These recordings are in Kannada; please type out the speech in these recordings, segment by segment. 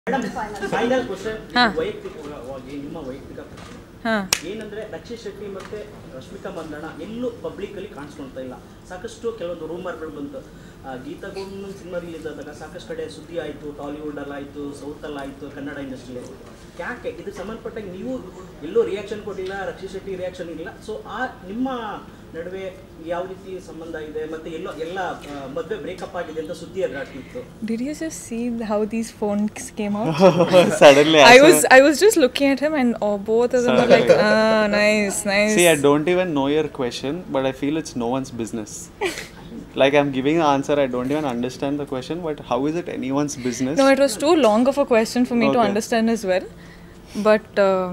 ಮೇಡಮ್ ಫೈನಲ್ ಕ್ವಶನ್ ಹಾ. ವೈಯಕ್ತಿಕವಾಗಿ ನಿಮ್ಮ ವೈಯಕ್ತಿಕ ಪ್ರಶ್ನೆ ಹಾಂ ಏನಂದ್ರೆ ರಕ್ಷಿತ್ ಶೆಟ್ಟಿ ಮತ್ತೆ ರಶ್ಮಿಕಾ ಮಂದಣ್ಣ ಎಲ್ಲೂ ಪಬ್ಲಿಕ್ ಅಲ್ಲಿ ಕಾಣಿಸ್ಕೊಳ್ತಾ ಇಲ್ಲ ಸಾಕಷ್ಟು ಕೆಲವೊಂದು ರೂಮರ್ಗಳು ಬಂತು ಆ, ಗೀತಾ ಗೋವಿಂದನ್ ಸಿನಿಮಾ ರಿಲೀಸ್ ಆದಾಗ ಸಾಕಷ್ಟು ಕಡೆ ಸುದ್ದಿ ಆಯಿತು ಟಾಲಿವುಡ್ ಅಲ್ಲಾಯಿತು ಸೌತ್ ಅಲ್ಲಾಯಿತು ಕನ್ನಡ ಇಂಡಸ್ಟ್ರಿ ಯಾಕೆ ಇದಕ್ಕೆ ಸಂಬಂಧಪಟ್ಟಾಗ ನೀವು ಎಲ್ಲೂ ರಿಯಾಕ್ಷನ್ ಕೊಟ್ಟಿಲ್ಲ ರಕ್ಷಿತ್ ಶೆಟ್ಟಿ ರಿಯಾಕ್ಷನ್ ಇಲ್ಲ ಸೊ ಆ ನಿಮ್ಮ ನಡುವೆ ಯಾವ ರೀತಿ ಸಂಬಂಧ ಇದೆ ಮತ್ತೆ ಎಲ್ಲೋ ಎಲ್ಲ ಆ, ಮದ್ವೆ ಬ್ರೇಕಪ್ ಆಗಿದೆ ಅಂತ ಸುದ್ದಿ ಹರಡ್ತಿತ್ತು Did you just see how these phones came out? Suddenly, I was I was just looking at him and oh, both of them were like, ah, nice, nice. See, I don't even know your question, but I feel it's no one's business. like I'm giving an answer, I don't even understand the question, but how is it anyone's business? No, it was too long of a question for me to Okay. understand as well. But uh,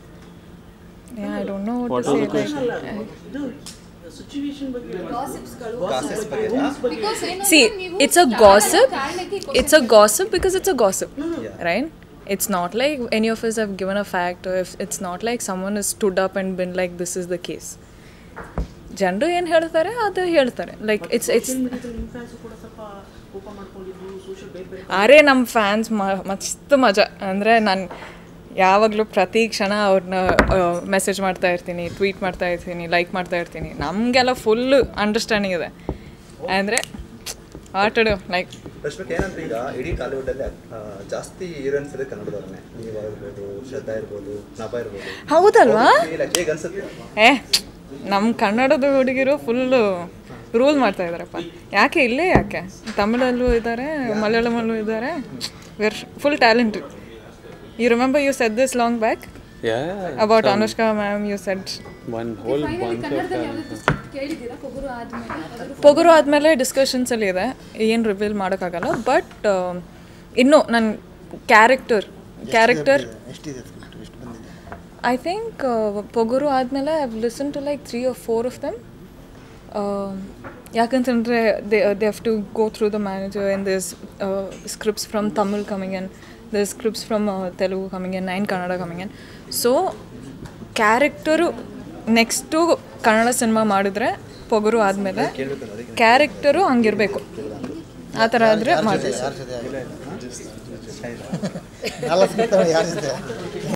yeah, I don't know what, What to was say. the question? Like, ಅಲ್ಲ, ಇದು ಸಿಚುವೇಶನ್ ಬಗ್ಗೆ Gossips ಗಳು. Gossips ಬಗ್ಗೆ, rumors ಬಗ್ಗೆ. Because ಏನಂದ್ರೆ see, ನೀವು it's a ಕಾರಣ- gossip. ಕಾರಣಕ್ಕೆ ಈ It's a question gossip because it's a gossip, right? It's not like any of us have given a fact, or if it's not like someone has stood up and been like, "This is the case." ಜನರು ಏನು ಹೇಳ್ತಾರೆ ಅದು ಹೇಳ್ತಾರೆ like it's it's Social media ದಲ್ಲಿ ನಿಮ್ಮ fans ಕೂಡ ಸ್ವಲ್ಪ ಕೋಪ ಮಾಡ್ಕೊಂಡಿದ್ರು ಸೋಷಿಯಲ್ ಬೇರೆ ಬೇರೆ ಅರೆ ನಮ್ಮ ಫ್ಯಾನ್ಸ್ ಮಸ್ತ್ ಮಜಾ ಅಂದರೆ ನಾನು ಯಾವಾಗಲೂ ಪ್ರತಿ ಕ್ಷಣ ಅವ್ರನ್ನ ಮೆಸೇಜ್ ಮಾಡ್ತಾ ಇರ್ತೀನಿ ಟ್ವೀಟ್ ಮಾಡ್ತಾ ಇರ್ತೀನಿ ಲೈಕ್ ಮಾಡ್ತಾ ಇರ್ತೀನಿ ನಮಗೆಲ್ಲ ಫುಲ್ಲು ಅಂಡರ್ಸ್ಟ್ಯಾಂಡಿಂಗ್ ಇದೆ ಅಂದರೆ ಆಟಡು ಲೈಕ್ ರಶ್ಮಿಕ್ ಏನಂದ್ರೆ ಈಗ ಇಡೀ ಟಾಲಿವುಡಲ್ಲಿ ಜಾಸ್ತಿ ಹೀರೋಯಿನ್ಸ್ ಇದೆ ಕನ್ನಡದವ್ರನ್ನೇ ನೀವು ಇರ್ಬೋದು ಶ್ರದ್ಧಾ ಇರ್ಬೋದು ನಭಾ ಇರ್ಬೋದು ಹೌದಲ್ವಾ ಹೇಗೆ ಅನ್ಸುತ್ತೆ ಏ ನಮ್ಮ ಕನ್ನಡದ ಹುಡುಗಿರು ಫುಲ್ಲು ರೂಲ್ ಮಾಡ್ತಾ ಇದ್ದಾರಪ್ಪ ಯಾಕೆ ಇಲ್ಲೇ ಯಾಕೆ ತಮಿಳಲ್ಲೂ ಇದ್ದಾರೆ ಮಲಯಾಳಮಲ್ಲೂ ಇದ್ದಾರೆ were full talented you remember you said this long back Yeah. About some- Anushka ma'am you said One whole finally bunch of ಕನ್ನಡದಲ್ಲಿ talent. ಯಾವ್ದಾದ್ರು ಕೇಳಿದ್ದೀರಾ ಪೊಗರು ಆದ್ಮೇಲೆ ಯಾವ್ದಾದ್ರು ಪೊಗರು ಆದಮೇಲೆ ಡಿಸ್ಕಷನ್ಸಲ್ಲಿ ಇದೆ ಏನು ರಿವೀಲ್ ಮಾಡೋಕ್ಕಾಗಲ್ಲ ಬಟ್ ಇನ್ನೂ ನನ್ನ character character I think Pogaru ಆದಮೇಲೆ I listen to like three or four of them ಯಾಕಂತಂದರೆ they they have to go through the manager and this scripts from Tamil coming in the scripts from Telugu coming in nine Kannada coming in so character next Kannada cinema ಮಾಡಿದ್ರೆ ಪೊಗರು ಆದಮೇಲೆ ಕ್ಯಾರೆಕ್ಟರು ಹಂಗಿರಬೇಕು ಆ ಥರ ಆದರೆ ಮಾಡ್ತೀವಿ ಯಾರ ಜೊತೆ ಆಗಿಲ್ಲ? ನಾಲ್ಕು ಯಾರ ಜೊತೆ